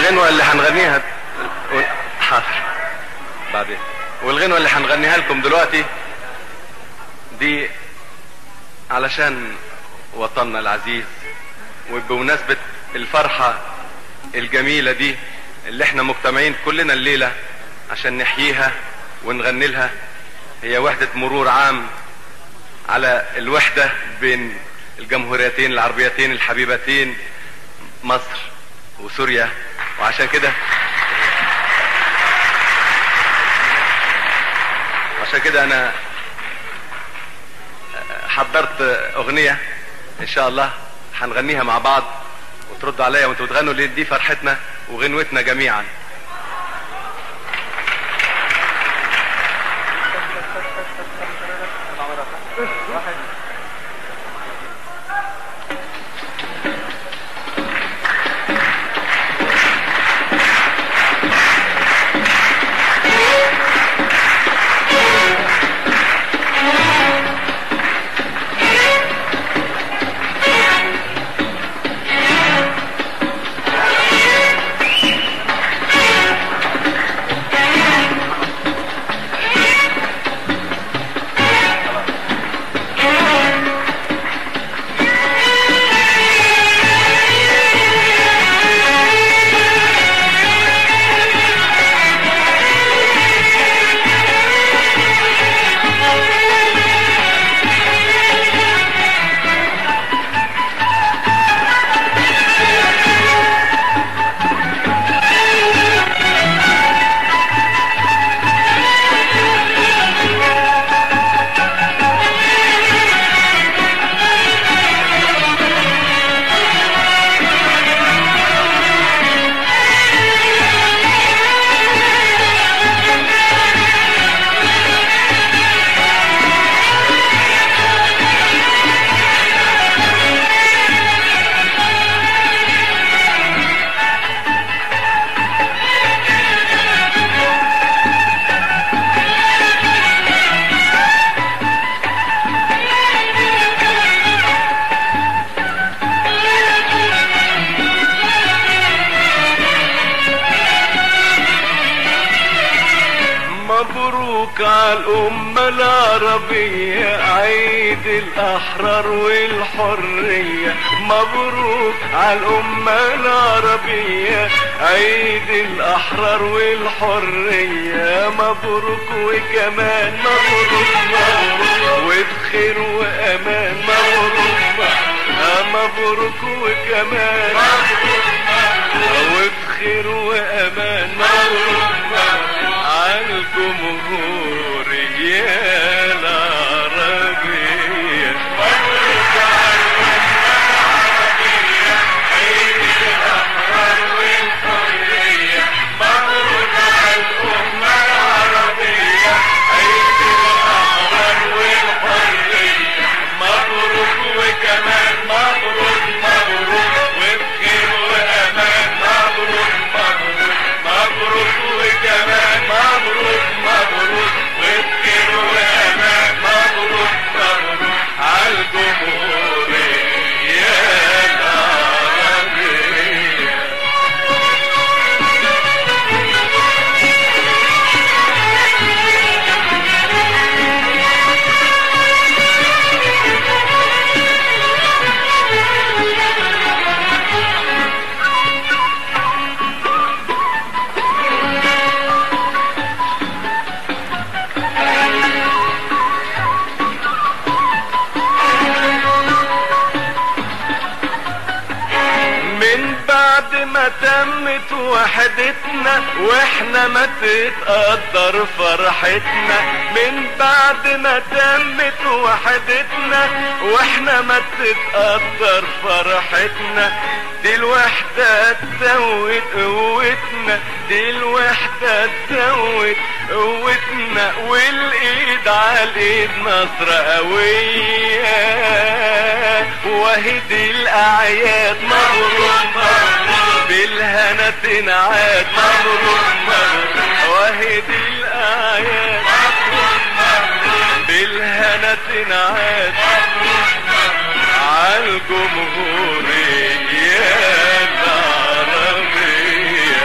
والغنوة اللي هنغنيها حاضر بعدين والغنوة اللي هنغنيها لكم دلوقتي دي علشان وطننا العزيز وبمناسبة الفرحة الجميلة دي اللي احنا مجتمعين كلنا الليلة عشان نحييها ونغني لها هي وحدة مرور عام على الوحدة بين الجمهوريتين العربيتين الحبيبتين مصر وسوريا وعشان كده عشان كده انا حضرت اغنية ان شاء الله هنغنيها مع بعض وتردوا عليا وانتوا بتغنوا ليه دي فرحتنا وغنوتنا جميعا مبروك على الأمة العربية عيد الأحرار والحرية مبروك على الأمة العربية عيد الأحرار والحرية مبروك وكمان مبروك مبروك وبخير وأمان مبروك آه مبروك وكمان وبخير وأمان مبروك على الجمهورية العربية مبروك على الأمة العربية عيد الأحرار والحرية مبروك على الأمة العربية عيد الأحرار والحرية مبروك وكمان مبروك مبروك وبخير وأمان مبروك مبروك مبروك وكمان مبروك مبروك وبخير وأمان مبروك مبروك على الجمهورية العربية من بعد ما تمت وحدتنا واحنا ما تتقدر فرحتنا من بعد ما تمت وحدتنا واحنا ما تتقدر فرحتنا دي الوحدة تزود قوتنا دي الوحدة تزود قوتنا والايد على الايد نصر قوية وهدي الاعياد مبروك مبروك بالهنا تنعاد مبروك مبروك وهدي الاعياد مبروك مبروك بالهنا تنعاد مبروك مبروك عالجمهورية العربية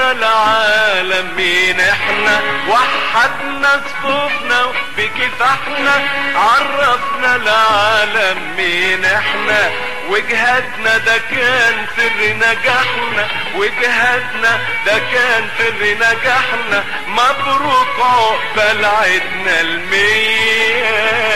عرفنا العالم مين احنا وحدنا صفوفنا بكفاحنا عرفنا العالم مين احنا وجهادنا ده كان سر نجاحنا وجهادنا ده كان سر نجاحنا مبروك عقبال عيدنا المية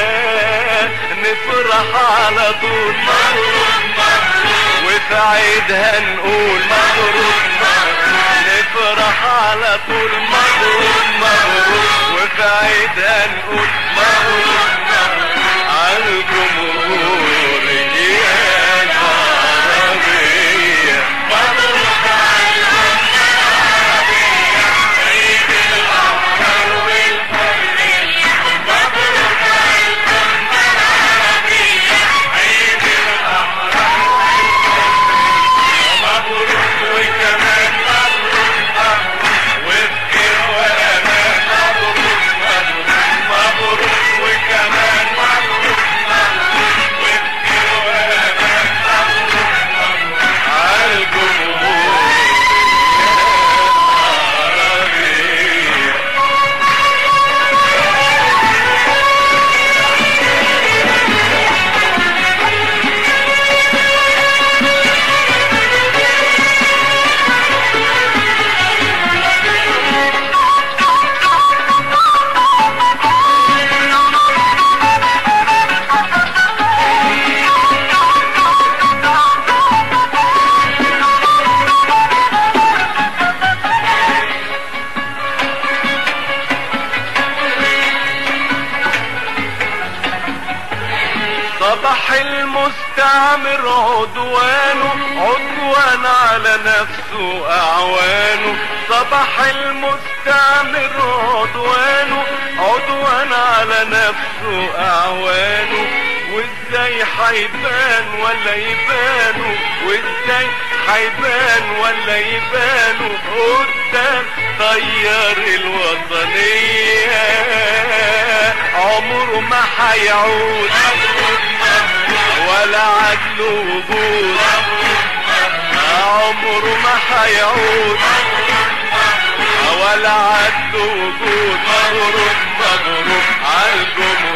نفرح على طول مبروك مبروك وفي عيدها نقول مبروك مبروك نفرح على طول مبروك مبروك وفي عيدها نقول مبروك مبروك على الجمهور يا العربية مبروك مبروك وكمان مبروك وبخير وامان مبروك مبروك مبروك وكمان مبروك وبخير وامان مبروك على الجمهور العربية صبح المستعمر عدوانه عدوان على نفسه اعوانه صبح المستعمر عدوانه عدوان على نفسه اعوانه وازاي حيبان ولا يبانوا وازاي حيبان ولا يبانوا قدام طيار الوطنية عمره ما حيعود ولا عدل وجود عمره ما حيعود ولا عدل وجود مبروك مبروك عالجمهور